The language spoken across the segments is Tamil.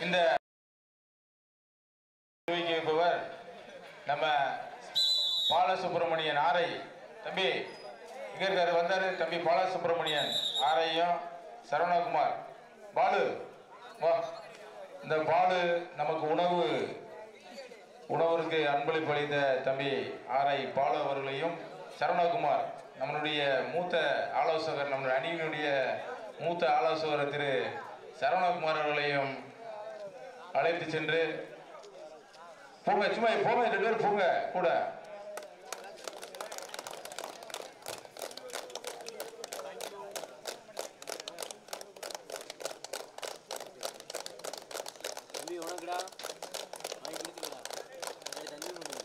இந்த வைப்பவர் நம்ம பாலசுப்ரமணியன் ஆரை தம்பி இங்க இருக்காரு வந்தாரு தம்பி பாலசுப்ரமணியன் ஆரையும் சரவணகுமார் பாலு வா இந்த பாலு நமக்கு உணவு உணவருக்கு அன்பளிப்பு அளித்த தம்பி ஆரை பாலு அவர்களையும் சரவணகுமார் நம்மளுடைய மூத்த ஆலோசகர் நம்மளுடைய அணியினுடைய மூத்த ஆலோசகர் திரு சரவணகுமார் அவர்களையும் அழைத்து சென்று போங்க சும்மா போங்க ரெண்டு பேரும் போங்க கூட தம்பி உனக்குடா வாங்கி கொடுத்துக்கடா அது தம்பி பண்ணு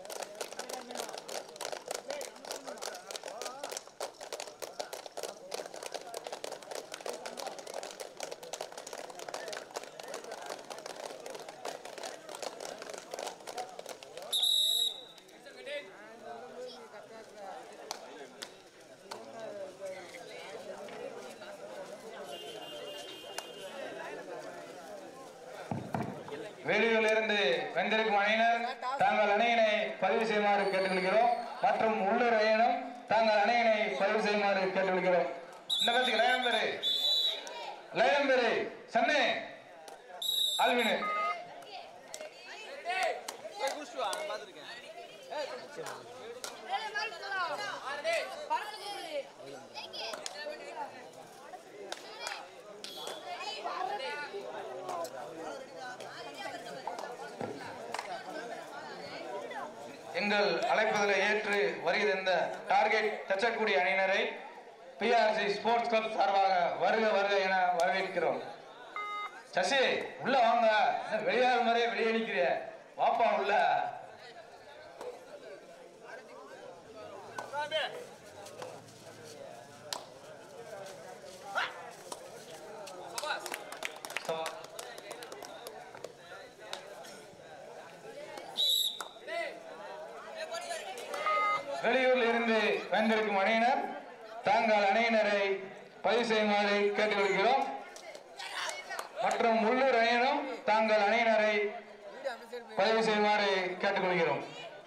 வெளியூரிலிருந்து வந்திருக்கும் அணியினர் தாங்கள் அணையினை பதிவு செய்யுமாறு கேட்டுக்கொள்கிறோம் மற்றும் உள்ளூர் அணியினம் தாங்கள் அணையினை பதிவு செய்யுமாறு கேட்டுக்கொள்கிறோம் இந்த பேருக்கு லயம் பேரு லயம் பேரு சன்னே ஆல்வினு போய் குடிச்சிட்டு வா நான் பார்த்துருக்கேன் எங்கள் அழைப்புதலை ஏற்று வருகிற இந்த டார்கெட் தச்சக்குடி அணியினரை பிஆர்சி ஸ்போர்ட்ஸ் கிளப் சார்பாக வருக வருக என வரவேற்கிறோம் சசி உள்ள வாங்க என்ன வெளியாறு மாதிரியே வெளியே நிக்கிறிய வாப்பா உள்ள So, வெளியூரில் இருந்து வந்திருக்கும் அணியினர் தாங்கள் அணியினரை பதிவு செய்யுமாறு கேட்டுக்கொள்கிறோம் மற்றும் உள்ளூர் அணியினரும் தாங்கள் அணியினரை பதிவு செய்யுமாறு கேட்டுக்கொள்கிறோம்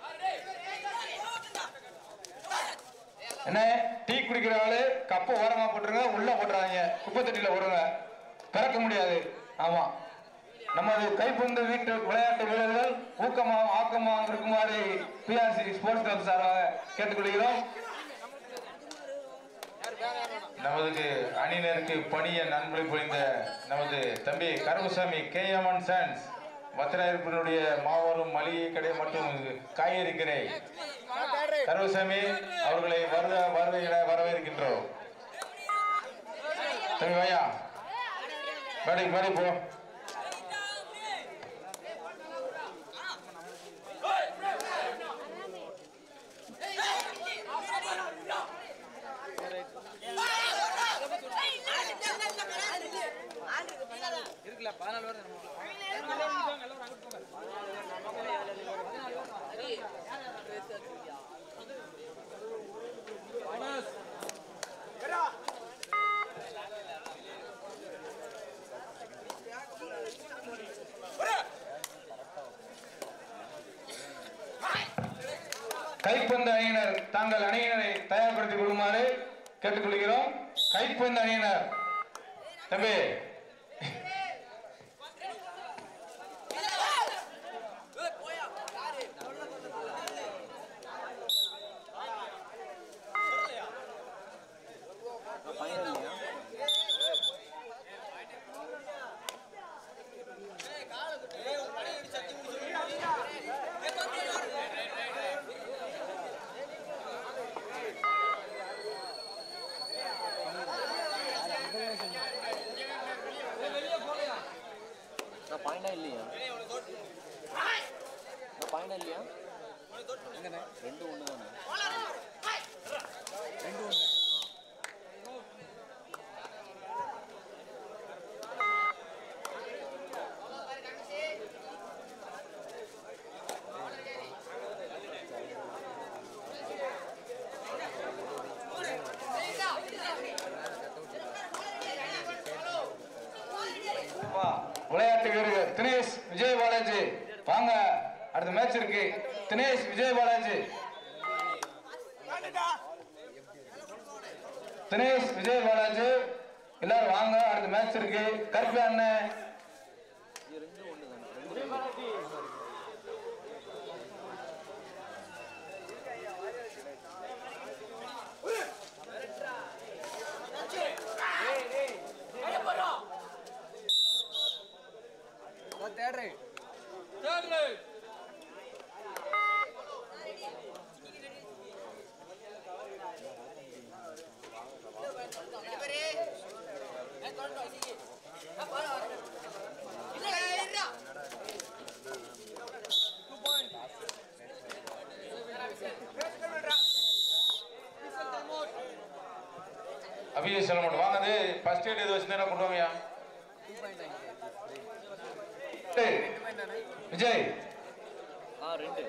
என்ன டீ குடிக்கிற ஆளு கப்பை ஓரமா போட்டுருங்க உள்ள போட்டுறாங்க குப்பை தொட்டியில போடுங்க பிறக்க முடியாது ஆமா நமது கைப்பந்து வீட்டு விளையாட்டு வீரர்கள் ஊக்கமாகவும் ஆக்கமாகவும் இருக்குமாறு பிஆர்சி ஸ்போர்ட்ஸ் கிளப் சார்பாக கேட்டுக்கொள்கிறோம் நமது அணியினருக்கு பணிய நன்மை புரிந்த நமது தம்பி கருமசாமி கே எம் சன்ஸ் பத்திராயிருப்பினுடைய மாபெரும் மளிகை கடை மற்றும் காய்கறி கடை கருமசாமி அவர்களை வருக வருக என வரவேற்கின்றோம் தம்பி வாயா மேடைக்கு மேடை போ இருக்குல்ல பதினாலு வருது கைப்பந்து அணியினர் தாங்கள் அணியினரை தயார்படுத்திக் கொள்ளுமாறு கேட்டுக்கொள்கிறோம் கைப்பந்து அணியினர் தம்பி ஃபைனல் இல்லையா நான் பாயிண்டா இல்லையா நான் பாயிண்டா இல்லையா ரெண்டு ஒன்று தானே ரெண்டு ஒன்று வா விளையாட்டு வீரர்கள் தினேஷ் விஜய் பாலாஜி வாங்க அடுத்த மேட்ச் இருக்கு தினேஷ் விஜய் பாலாஜி தினேஷ் விஜய் பாலாஜி எல்லாரும் வாங்க அடுத்த மேட்ச் இருக்கு கருப்பு அண்ணன் அபிஜய் சொல்ல மாட்டோம் வாங்க அது ஃபர்ஸ்ட் எய்ட் எது வச்சிருந்தா கொண்டு வாங்கயா டேய், விஜய் ஆ ரெண்டு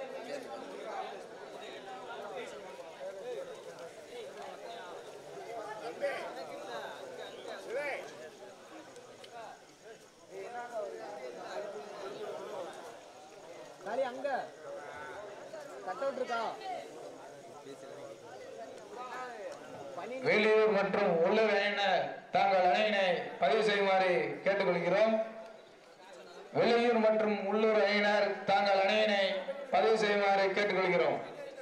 காளி அங்க கட் அவுட் இருக்கா வெளியூர் மற்றும் உள்ளூர் அணியினர் தாங்கள் அணியினை பதிவு செய்யுமாறு கேட்டுக்கொள்கிறோம் வெளியூர் மற்றும் உள்ளூர் அணியினர் தாங்கள் அணியினை பதிவு செய்யுமாறு கேட்டுக்கொள்கிறோம்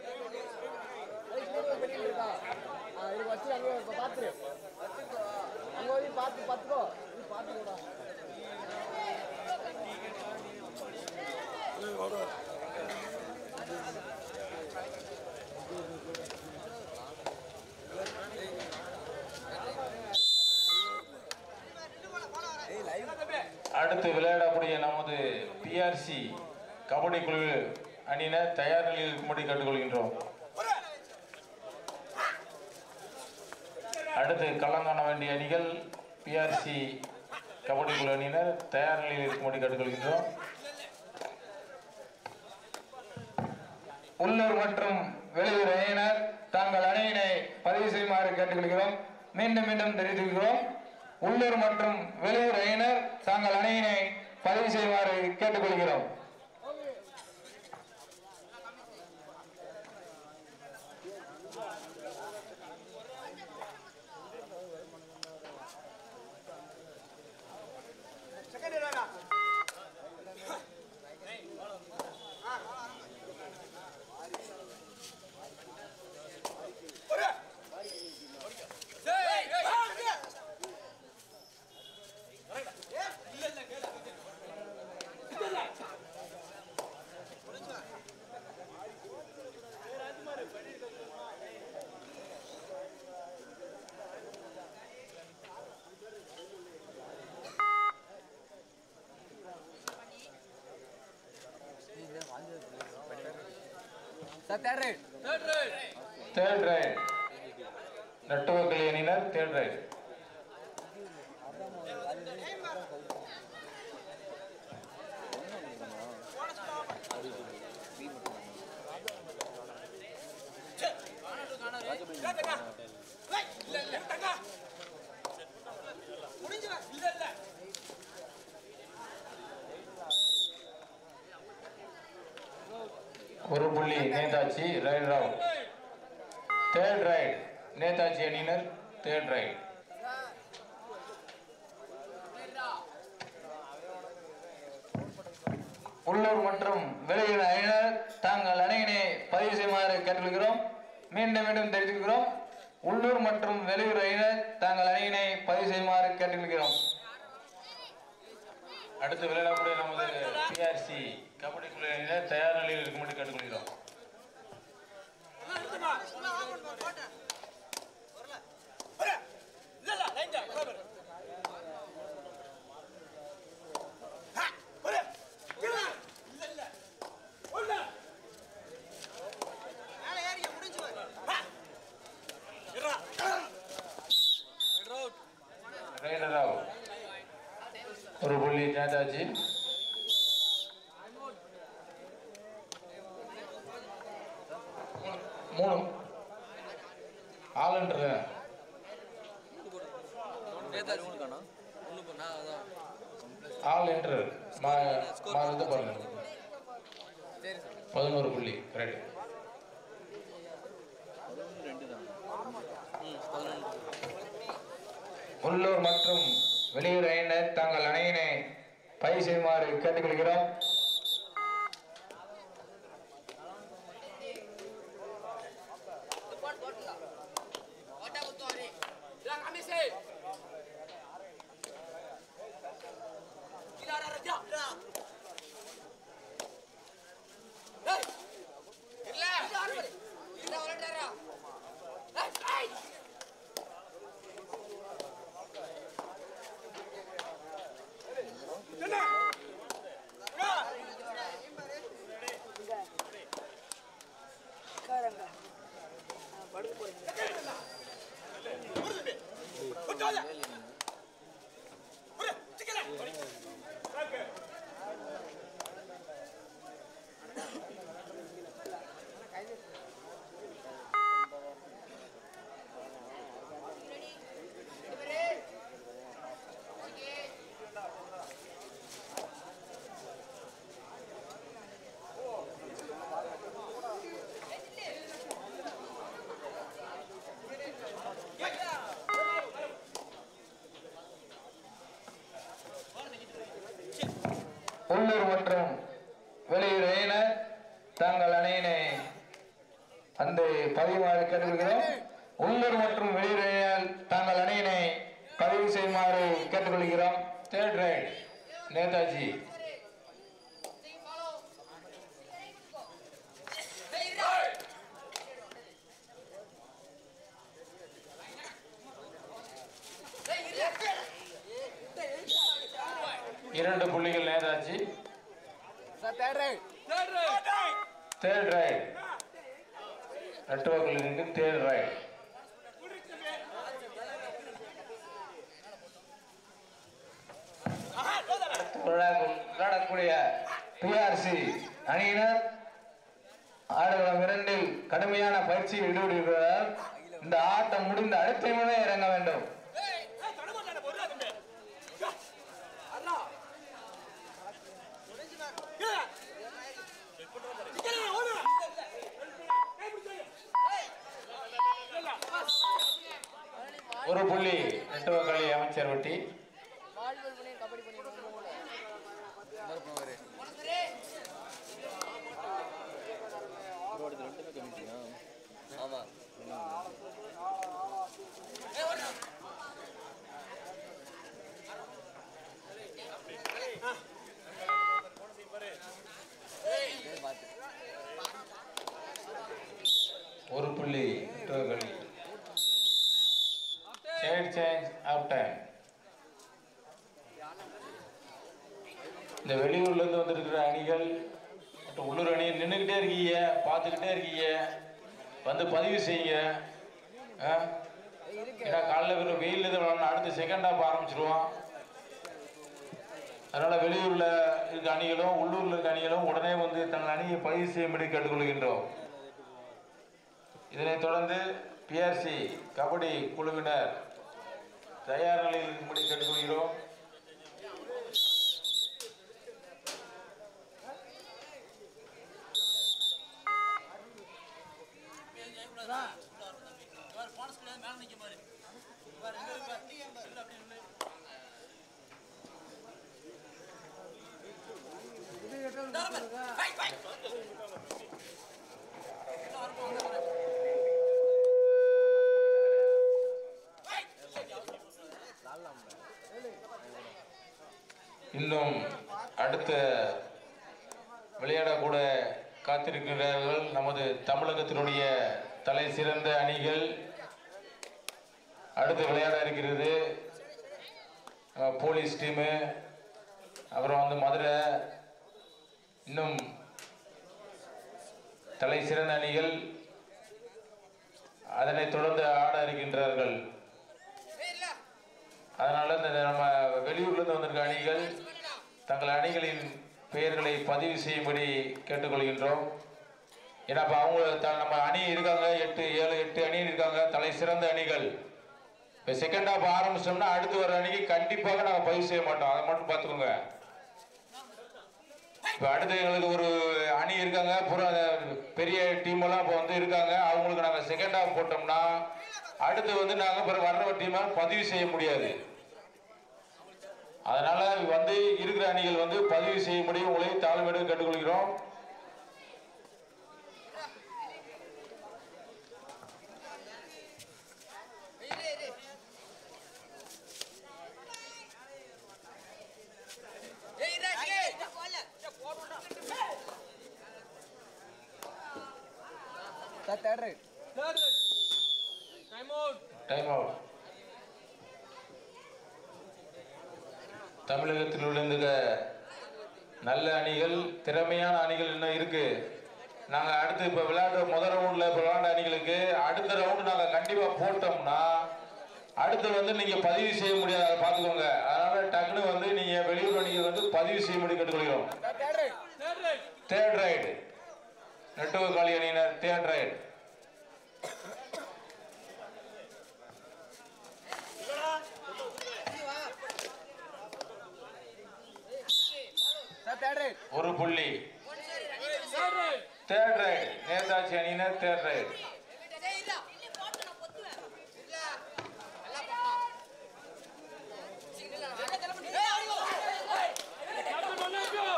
பெரிய இருக்கா ஆ இது வச்சு அங்கே இப்போ பார்த்துரு அங்கே போய் பார்த்து பார்த்துக்கோ இது பார்த்துக்கோடா அடுத்து விளையாடக்கூடிய நமது பிஆர்சி கபடி குழு அணியினர் தயார் நிலையில் இருக்கும்படி கேட்டுக்கொள்கின்றோம் அடுத்து களம் காண வேண்டிய அணிகள் பிஆர்சி கபடி குழு அணியினர் தயார் நிலையில் இருக்கும்படி கேட்டுக்கொள்கின்றோம் உள்ளூர் மற்றும் வெளியூர் அணியினர் தாங்கள் அணியினை பதிவு செய்யுமாறு கேட்டுக்கொள்கிறோம் மீண்டும் மீண்டும் தெரிவித்துக்கிறோம் உள்ளூர் மற்றும் வெளியூர் அணியினர் தாங்கள் அணியினை பதிவு செய்யுமாறு கேட்டுக்கொள்கிறோம் sir third raid third raid Nattuvakkali அணியினர் தேர்ட் ரைட் ஒரு புள்ளி Netaji raid round third raid Netaji அணியினர் தேர்ட் ரைட் உள்ளூர் மற்றும் வெளியூர் அணியினர் தாங்கள் அணியினை பதிவு செய்யுமாறு கேட்டுக்கொள்கிறோம் மீண்டும் மீண்டும் தெரிவித்துக்கிறோம் உள்ளூர் மற்றும் வெளியூர் அணியினர் தாங்கள் அணியினை பதிவு செய்யுமாறு கேட்டுக்கொள்கிறோம் அடுத்து விளையாடக்கூடிய நமது பிஆர்சி கபடி குழு அணியினர் தயார் நிலையில் இருக்கும்படி கேட்டுக்கொள்கிறோம் ரைடர் அவுட் ஒரு புள்ளி நேதாஜி மூணு ஆளுன்ற நேதாஜி ஒன்று காணோம் ஒன்று நான் அதான் ஆல் என்டர் மா மா இது பாருங்க பதினோரு புள்ளி கரெக்ட் உள்ளூர் மற்றும் வெளியூர் அணியினர் தங்கள் அணையினை பதிவு செய்யுமாறு கேட்டுக்கொள்கிறோம் உள்ளூர் மற்றும் வெளியூர் அணியினர் தங்கள் அணியினை அந்த பதிவுமாறு கேட்டுக்கொள்கிறோம் உள்ளூர் மற்றும் வெளியூர் அணியினர் தங்கள் அணியினை பதிவு செய்யுமாறு கேட்டுக்கொள்கிறோம் தேர்ட் ரைட் நேதாஜி இரண்டு புள்ளிகள் Netaji sir third raid third raid நெட்வொர்க்கில் இருக்கு தேர்ட் ரைட் விளையாடக்கூடிய பிஆர்சி அணியினர் ஆடுகளம் இரண்டில் கடுமையான பயிற்சியில் ஈடுபடுகிறார் இந்த ஆட்டம் முடிந்த அடுத்த நிமிடம் இறங்க வேண்டும் ஒரு புள்ளி நெட்வொர்க் அணி அமைச்சர் வட்டி வாலிபால் பண்ணி கபடி பண்ணி ஆமா ஒரு புள்ளி நெட்வொர்க் அணி சைடு சேஞ்ச் ஆஃப் டைம் இந்த வெளியூர்ல இருந்து வந்திருக்கிற அணிகள் மற்றும் உள்ளூர் அணி நின்றுக்கிட்டே இருக்கீங்க பார்த்துக்கிட்டே இருக்கீங்க வந்து பதிவு செய்யுங்க ஆ? ஏன்னா காலைல வெறும் வெயில் விளாடணும் அடுத்த செகண்ட் ஹாஃப் ஆரம்பிச்சிருவோம் அதனால வெளியூர்ல இருக்க அணிகளும் உள்ளூர்ல இருக்க அணிகளும் உடனே வந்து தங்கள் அணியை பதிவு செய்யும்படி கேட்டுக்கொள்கின்றோம் இதனைத் தொடர்ந்து பிஆர்சி கபடி குழுவினர் தயார் நிலையில் இருக்கும்படி கேட்டுக்கொள்கிறோம் இன்னும் அடுத்த விளையாடக்கூட காத்திருக்கிறார்கள் நமது தமிழகத்தினுடைய தலை சிறந்த அணிகள் அடுத்து விளையாட இருக்கிறது அஹ், போலீஸ் டீமு அப்புறம் வந்து மதுரை இன்னும் தலை சிறந்த அணிகள் அதனைத் தொடர்ந்து ஆட இருக்கின்றார்கள் அதனால இந்த நம்ம வெளியூர்ல இருந்து வந்திருக்க அணிகள் தங்கள் அணிகளின் பெயர்களை பதிவு செய்யும்படி கேட்டுக்கொள்கின்றோம் ஏன்னா இப்போ அவங்க த- நம்ம அணி இருக்காங்க எட்டு ஏழு எட்டு அணி இருக்காங்க தலை சிறந்த அணிகள் இப்போ செகண்ட் ஹாஃப் ஆரம்பிச்சோம்னா அடுத்து வர அன்னைக்கு கண்டிப்பாக நாங்கள் பதிவு செய்ய மாட்டோம் அதை மட்டும் பார்த்துக்கோங்க இப்போ அடுத்து எங்களுக்கு ஒரு அணி இருக்காங்க பூரா பெரிய டீம் எல்லாம் இப்போ வந்து இருக்காங்க அவங்களுக்கு நாங்கள் செகண்ட் ஹாஃப் போட்டோம்னா அடுத்து வந்து நாங்கள் பிறகு வர்ற டீமை பதிவு செய்ய முடியாது அதனால வந்து இருக்கிற அணிகள் வந்து பதிவு செய்ய முடியும் உங்களை தாழ்மையுடன் கேட்டுக்கொள்கிறோம் sir third raid time out time out தமிழகத்தில் உள்ள இந்த நல்ல அணிகள் திறமையான அணிகள் இன்னும் இருக்கு நாங்க அடுத்து இப்ப விளையாடுற முதல் ரவுண்ட்ல இப்ப விளையாண்ட அணிகளுக்கு அடுத்த ரவுண்ட் நாங்க கண்டிப்பா போட்டோம்னா அடுத்து வந்து நீங்க பதிவு செய்ய முடியாது அதை பார்த்துக்கோங்க அதனால டக்குனு வந்து நீங்க வெளியூர் அணிகள் வந்து பதிவு செய்ய முடியும் கேட்டுக்கொள்கிறோம் sir third raid third raid third raid Nettuvakali அணியினர் third raid sir third raid ஒரு புள்ளி third raid third raid Netaji அணியினர் தேர்ட் ரைடு கேப்டன் மன்னாக்கு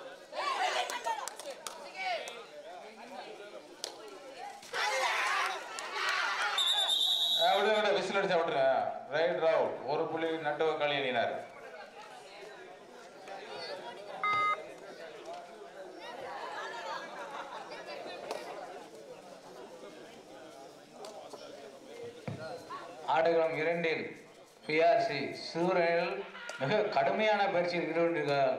விட விட விசில் அடிச்சா விட்டுருங்க ரைட் ரவுட் ஒரு புள்ளி நட்டுவ காலி அணியினர் ஆடுகளம் இரண்டில் பிஆர்சி சூரியனில் மிக கடுமையான பயிற்சியில் ஈடுபட்டிருக்கிறார்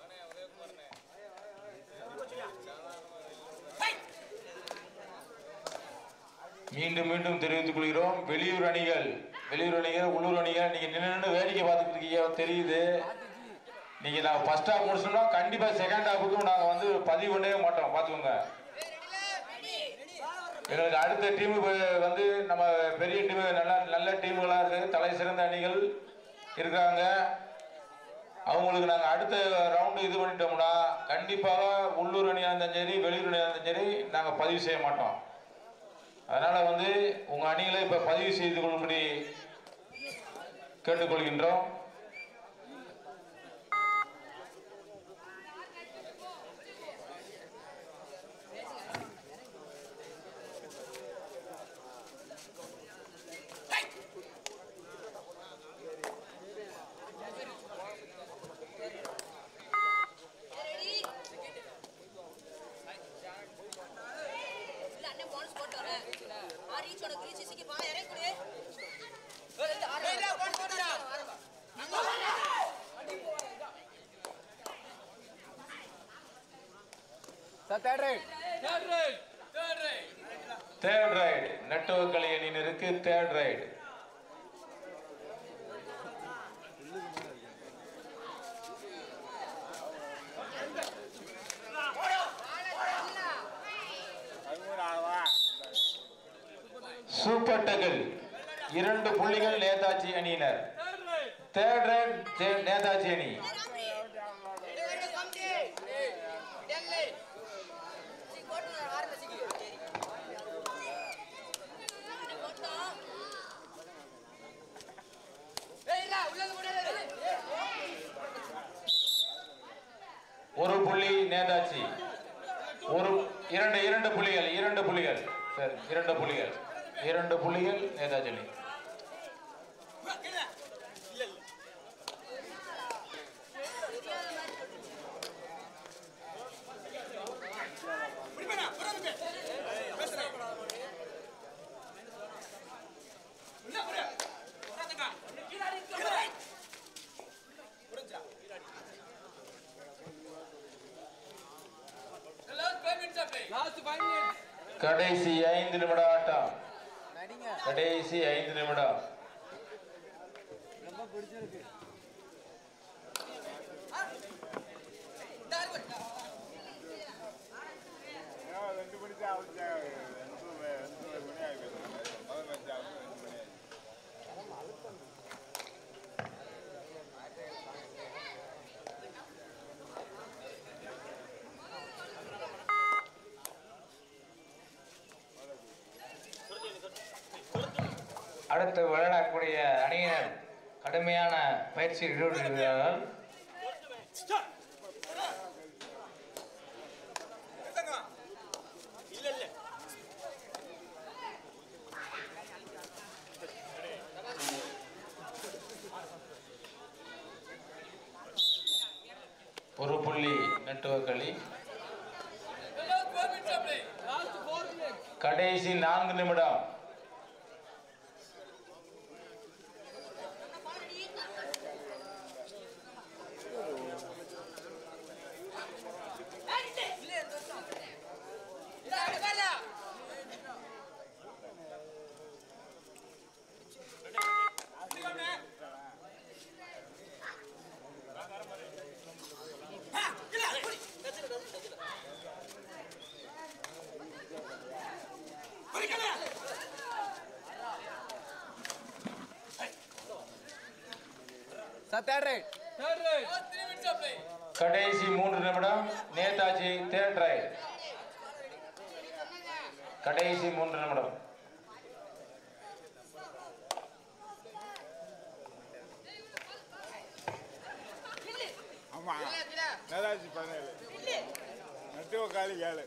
மீண்டும் மீண்டும் தெரிவித்துக் கொள்கிறோம் வெளியூர் அணிகள் வெளியூர் அணிகள் உள்ளூர் அணிகள் நீங்க நின்று நின்று வேடிக்கை பார்த்துட்டு இருக்கீங்க தெரியுது நீங்க நான் ஃபர்ஸ்ட் ஹாஃப் முடிச்சோம்னா கண்டிப்பா செகண்ட் ஹாஃபுக்கும் நாங்க வந்து பதிவு பண்ணவே மாட்டோம் பார்த்துக்கோங்க எங்களுக்கு அடுத்த டீம் வந்து நம்ம பெரிய டீம் நல்ல நல்ல டீம்களா இருக்கு தலை சிறந்த அணிகள் இருக்காங்க அவங்களுக்கு நாங்க அடுத்த ரவுண்டு இது பண்ணிட்டோம்னா கண்டிப்பாக உள்ளூர் அணியா இருந்தாலும் சரி வெளியூர் அணியா இருந்தாலும் சரி நாங்க பதிவு செய்ய மாட்டோம் அதனால வந்து உங்க அணிகளை இப்ப பதிவு செய்து கொள்ளும்படி கேட்டுக்கொள்கின்றோம் sir third raid third raid third raid third raid network அணியினருக்கு தேர்ட் ரைடு சூப்பர் டகல் இரண்டு புள்ளிகள் நேதாஜி அணியினர் third raid third raid Netaji அணி ஒரு புள்ளி நேதாஜி ஒரு இரண்டு இரண்டு புள்ளிகள் இரண்டு புள்ளிகள் சரி இரண்டு புள்ளிகள் இரண்டு புள்ளிகள் நேதாஜி அணி லாஸ்ட் ஃபைவ் மினிட்ஸ் கடைசி ஐந்து நிமிட ஆட்டம் நடிங்க கடைசி ஐந்து நிமிடம் ரொம்ப பிடிச்சிருக்கு ரெண்டு மணிக்கு ஆகுது ரெண்டு ரெண்டு மணி ஆகுது பதினஞ்சு ஆகுது ரெண்டு மணி ஆகுது அடுத்து விளையாடக்கூடிய அணியினர் கடுமையான பயிற்சியில் ஈடுபட்டிருக்கிறார்கள் ஒரு புள்ளி நெட்வொர்க் அலி கடைசி நான்கு நிமிடம் சார் தேர்ட் ரைட் கடைசி மூன்று நிமிடம் நேதாஜி தேர்ட் ரைட் கடைசி மூன்று நிமிடம் ஆமா நேதாஜி பதினேழு நட்டு காலி ஏழு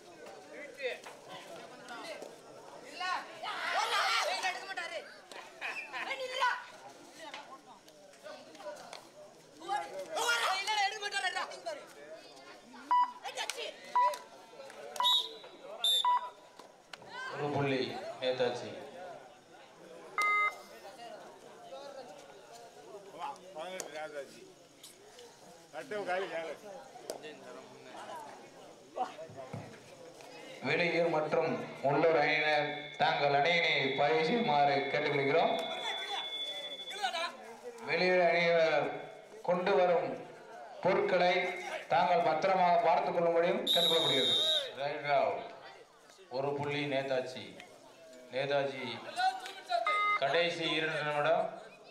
ஒரு புள்ளி நேதாஜி ஆமா பதினெட்டு நேதாஜி நட்டு காலி ஏழு வெளியூர் மற்றும் உள்ளூர் அணியினர் தாங்கள் அணியினை பதிவு செய்யுமாறு கேட்டுக்கொள்கிறோம் வெளியூர் அணியினர் கொண்டு வரும் பொருட்களை தாங்கள் பத்திரமாக பார்த்துக் கொள்ளும்படியும் கேட்டுக்கொள்ளப்படுகிறது ரைட் அவுட் ஒரு புள்ளி நேதாஜி நேதாஜி கடைசி இரண்டு நிமிடம்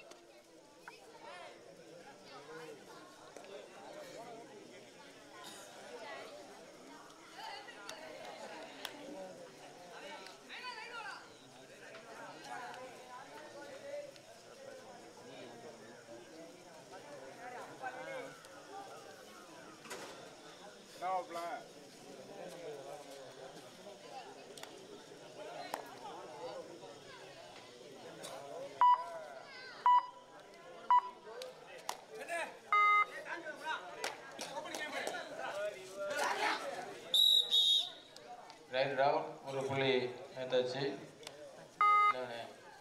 என்னவாப்ல ரைட் அவுட் ஒரு புள்ளி நேதாஜி இன்னொன்னு.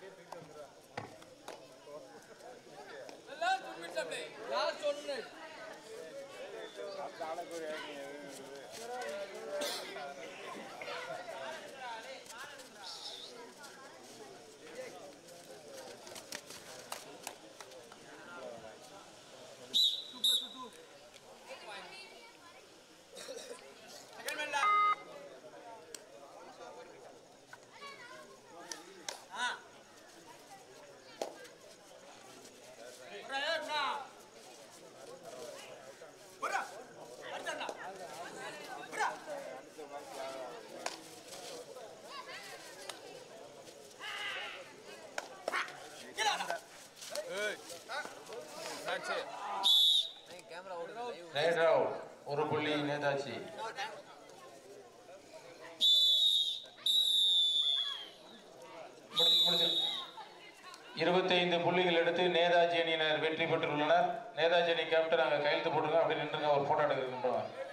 லாஸ்ட் ஒன்று அந்த ஆளுக்கு ஒரு ஏணி இருக்குது கேமரா ஓடுது ரைட் அவுட் ஒரு புள்ளி நேதாஜி முடிச்சு முடிச்சு இருபத்தைந்து புள்ளிகள் எடுத்து நேதாஜி அணியினர் வெற்றி பெற்றுள்ளனர் நேதாஜி அணி கேப்டன் அங்கே கையெழுத்து போட்டுருங்க அப்படி நின்றுங்க ஒரு போட்டோ எடுக்கிறோம்